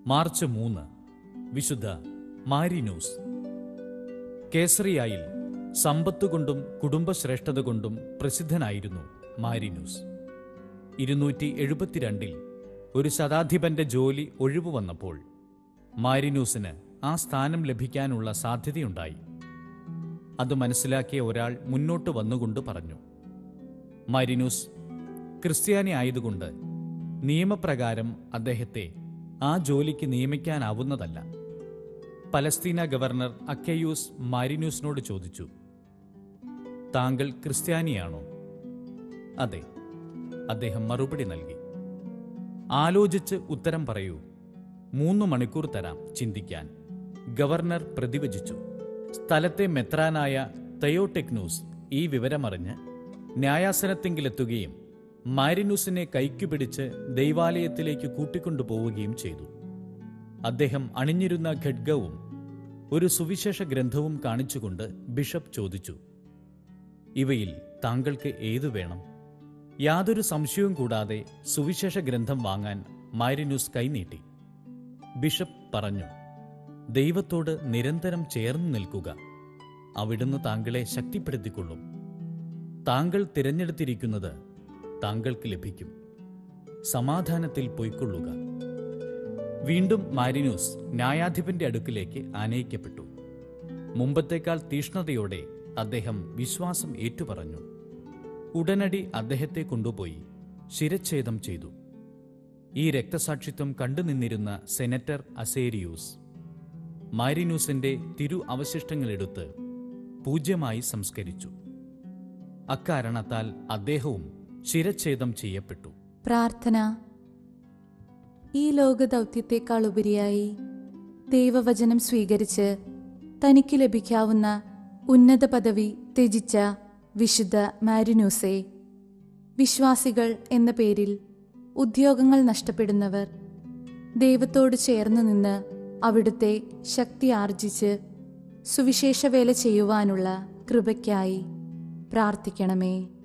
March മൂന്ന് വിശുദ്ധ മാരിനൂസ് കേസറിയായിൽ സമ്പത്തുകൊണ്ടും കുടുംബശ്രേഷ്ഠത കൊണ്ടും പ്രസിദ്ധനായിരുന്നു മാരിനൂസ് ഇരുന്നൂറ്റി എഴുപത്തിരണ്ടിൽ ഒരു ശതാധിപന്റെ ജോലി ഒഴിവു വന്നപ്പോൾ മാരിനൂസിന് ആ സ്ഥാനം ലഭിക്കാനുള്ള സാധ്യതയുണ്ടായി അത് മനസ്സിലാക്കിയ ഒരാൾ മുന്നോട്ട് വന്നുകൊണ്ട് പറഞ്ഞു മാരിനൂസ് ക്രിസ്ത്യാനി ആയതുകൊണ്ട് നിയമപ്രകാരം അദ്ദേഹത്തെ ആ ജോലിക്ക് നിയമിക്കാനാവുന്നതല്ല പലസ്തീന ഗവർണർ അക്കയൂസ് മാരിനൂസിനോട് ചോദിച്ചു താങ്കൾ ക്രിസ്ത്യാനിയാണോ അതെ അദ്ദേഹം മറുപടി നൽകി ആലോചിച്ച് ഉത്തരം പറയൂ മൂന്ന് മണിക്കൂർ തരാം ചിന്തിക്കാൻ ഗവർണർ പ്രതിവചിച്ചു സ്ഥലത്തെ മെത്രാനായ തയോടെക്നൂസ് ഈ വിവരമറിഞ്ഞ് ന്യായാസനത്തിങ്കിലെത്തുകയും മാരിനൂസിനെ കൈക്കുപിടിച്ച് ദൈവാലയത്തിലേക്ക് കൂട്ടിക്കൊണ്ടുപോവുകയും ചെയ്തു അദ്ദേഹം അണിഞ്ഞിരുന്ന ഖഡ്ഗവും ഒരു സുവിശേഷ ഗ്രന്ഥവും കാണിച്ചുകൊണ്ട് ബിഷപ്പ് ചോദിച്ചു ഇവയിൽ താങ്കൾക്ക് ഏതു വേണം യാതൊരു സംശയവും കൂടാതെ സുവിശേഷ ഗ്രന്ഥം വാങ്ങാൻ മാരിനൂസ് കൈനീട്ടി ബിഷപ്പ് പറഞ്ഞു ദൈവത്തോട് നിരന്തരം ചേർന്ന് നിൽക്കുക അവിടുന്ന് താങ്കളെ ശക്തിപ്പെടുത്തിക്കൊള്ളും താങ്കൾ തിരഞ്ഞെടുത്തിരിക്കുന്നത് താങ്കൾക്ക് ലഭിക്കും സമാധാനത്തിൽ പൊയ്ക്കൊള്ളുക വീണ്ടും മാരിനൂസ് ന്യായാധിപന്റെ അടുക്കിലേക്ക് ആനയിക്കപ്പെട്ടു മുമ്പത്തേക്കാൾ തീഷ്ണതയോടെ അദ്ദേഹം വിശ്വാസം ഏറ്റുപറഞ്ഞു ഉടനടി അദ്ദേഹത്തെ കൊണ്ടുപോയി ശിരച്ഛേദം ചെയ്തു ഈ രക്തസാക്ഷിത്വം കണ്ടുനിന്നിരുന്ന സെനറ്റർ അസേരിയൂസ് മാരിനൂസിന്റെ തിരു അവശിഷ്ടങ്ങളെടുത്ത് പൂജ്യമായി സംസ്കരിച്ചു അക്കാരണത്താൽ അദ്ദേഹവും ശിരച്ഛേദം ചെയ്യപ്പെട്ടു പ്രാർത്ഥന ഈ ലോകദൗത്യത്തെക്കാൾ ഉപരിയായി ദൈവവചനം സ്വീകരിച്ച് തനിക്ക് ലഭിക്കാവുന്ന ഉന്നത പദവി ത്യജിച്ച വിശുദ്ധ മാരിനൂസെ വിശ്വാസികൾ എന്ന പേരിൽ ഉദ്യോഗങ്ങൾ നഷ്ടപ്പെടുന്നവർ ദൈവത്തോട് ചേർന്ന് നിന്ന് അവിടുത്തെ ശക്തി ആർജിച്ച് സുവിശേഷവേല ചെയ്യുവാനുള്ള കൃപയ്ക്കായി പ്രാർത്ഥിക്കണമേ